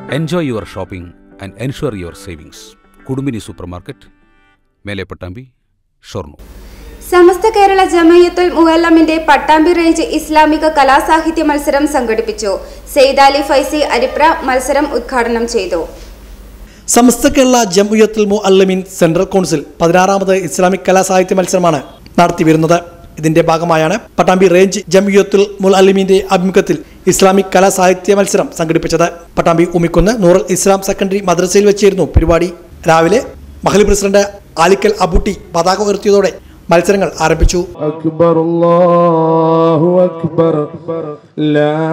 enjoy your shopping and ensure your savings Kudumbini super market മേലെ പട്ടാമ്പി ഷൊർണൂർ സമസ്ത കേരള ജമയത്തുൽ മുഹല്ലമിന്റെ Pattambi range ഇസ്ലാമിക കലാസാഹിത്യ മത്സരം സംഘടിപ്പിച്ചു സെയ്ദാലി ഫൈസി അരിപ്ര മത്സരം ഉദ്ഘാടനം ചെയ്തു സമസ്ത കേരള ജംഇയ്യത്തുൽ മുഅല്ലമീൻ സെൻട്രൽ കൗൺസിൽ പതിനാറാമത് ഇസ്ലാമിക് കലാസാഹിത്യ മത്സരമാണ് നടത്തിവരുന്നത് ഇതിന്റെ ഭാഗമായാണ് പട്ടാമ്പി റേഞ്ച് ജംഇയ്യത്തുൽ മുഅല്ലമീന്റെ ആഭിമുഖ്യത്തിൽ ഇസ്ലാമിക് കലാസാഹിത്യ മത്സരം സംഘടിപ്പിച്ചത് പട്ടാമ്പി ഉമിക്കുന്ന് നൂറൽ ഇസ്ലാം സെക്കൻഡറി മദ്രസയിൽ വെച്ചായിരുന്നു പരിപാടി രാവിലെ മഹലി പ്രസിഡന്റ് ആലിക്കൽ അബൂട്ടി പതാക ഉയർത്തിയതോടെ മത്സരങ്ങൾ ആരംഭിച്ചു أكبر الله أكبر لا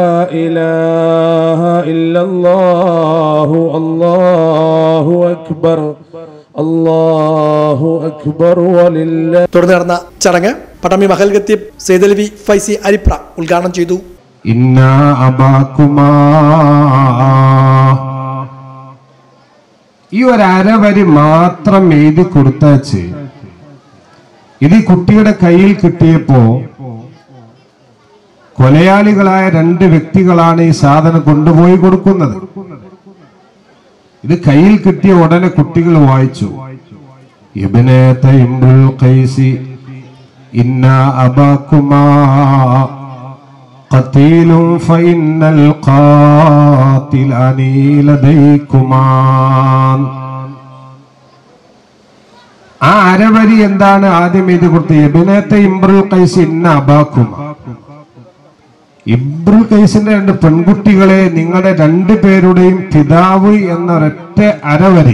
إله إلا الله الله أكبر الله أكبر ولله തുടർന്ന് നടന്ന ചടങ്ങ് പട്ടാമ്പി മഹൽ ഖത്തീബ് സെയ്ദലവി ഫൈസി അരിപ്ര ഉദ്ഘാടനം ചെയ്തു إنا أباكما ഈ ഒരു അരവരി മാത്രം എഴുതി കൊടുത്തച്ച് ഇത് ഈ കുട്ടിയുടെ കയ്യിൽ കിട്ടിയപ്പോ കൊലയാളികളായ രണ്ട് വ്യക്തികളാണ് ഈ സാധനം കൊണ്ടുപോയി കൊടുക്കുന്നത് ഇത് കയ്യിൽ കിട്ടിയ ഉടനെ കുട്ടികൾ വായിച്ചു ഇബ്നെ തൈമുൽ ഖൈസി ഇന്ന അബാക്കുമാ قتيل فإن القاتل أني لديكما ആ അരവരി എന്താണ് ആദ്യം എഴുതി കൊടുത്തത് എബിനത്തെ ഇംബ്രുൽ കൈസ് ഇന്ന അബാക്കുമ ഇബ്രുൽ കൈസിന്റെ രണ്ട് പെൺകുട്ടികളെ നിങ്ങളുടെ രണ്ടു പേരുടെയും പിതാവ് എന്നൊരൊറ്റ അരവരി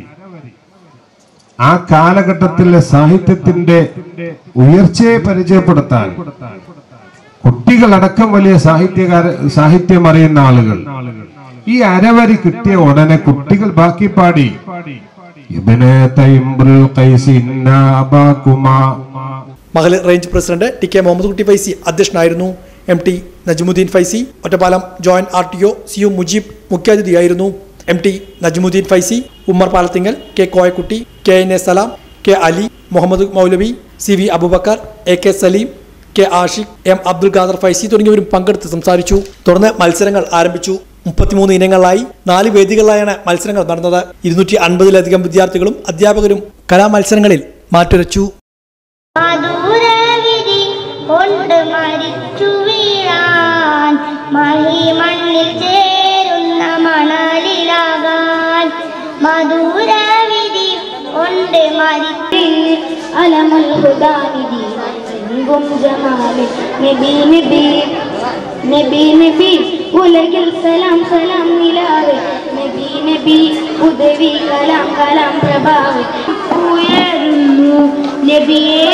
ആ കാലഘട്ടത്തിലെ സാഹിത്യത്തിന്റെ ഉയർച്ചയെ പരിചയപ്പെടുത്താൻ കുട്ടികളടക്കം വലിയ സാഹിത്യകാര സാഹിത്യം അറിയുന്ന ആളുകൾ ഈ അരവരി കിട്ടിയ ഉടനെ കുട്ടികൾ ബാക്കി പാടി ഇബ്നെ തൈംബുൽ ഖൈസ് ഇന്ന അബാക്കുമാ Mahal range president T K Muhammad Kutty Faizy അധ്യക്ഷനായിരുന്നു M T Najmuddeen Faizy Ottappalam joint R T O C U Mujeeb മുഖ്യാതിഥിയായിരുന്നു M T Najmuddeen Faizy Ummer Palathingal K Koyakutty K N A Salam K Ali Muhammad Moulavi C V Aboobacker A K Saleem K Ashiq M Abdul Khader Faizy തുടങ്ങിയവരും പങ്കെടുത്ത് സംസാരിച്ചു തുടർന്ന് മത്സരങ്ങൾ ആരംഭിച്ചു മുപ്പത്തിമൂന്ന് ഇനങ്ങളായി നാല് വേദികളിലായാണ് മത്സരങ്ങൾ നടന്നത് ഇരുന്നൂറ്റി അൻപതിലധികം വിദ്യാർത്ഥികളും അധ്യാപകരും കലാമത്സരങ്ങളിൽ മാറ്റുരച്ചു മധുരവിധി കൊണ്ട് മരിച്ചു വീഴാൻ മഹിമണ്ണിൽ ചേരുന്ന മണലിലാകാൻ മധുരവിധി കൊണ്ട് മരിച്ചു അലമുൽ ഹുദാനിധി എങ്കും ജമാലിൽ നബി നബി നബി നബി ഉലകിൽ സലാം സലാം നിലാവ് നബി നബി ഉദവി കലാം കലാം പ്രഭാവ് ഉയരുന്നു നബിയേ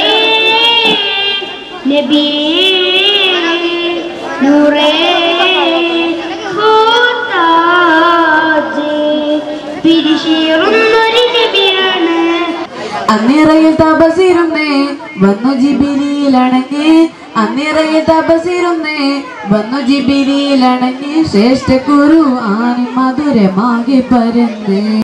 നബിയേ നൂറേ ഹോതാജ് പിരിശേറുന്നൊരു നബിയാണ് അന്നിറയിൽ തപസിരുന്നേ വന്നു ജിബിരിയിലണങ്ങി അന്നിറയിൽ തപസിരുന്നേ വന്നു ജിബിരിയിലണങ്ങി ശ്രേഷ്ഠ കുരു ആനി മധുരമാകി പരന്നേ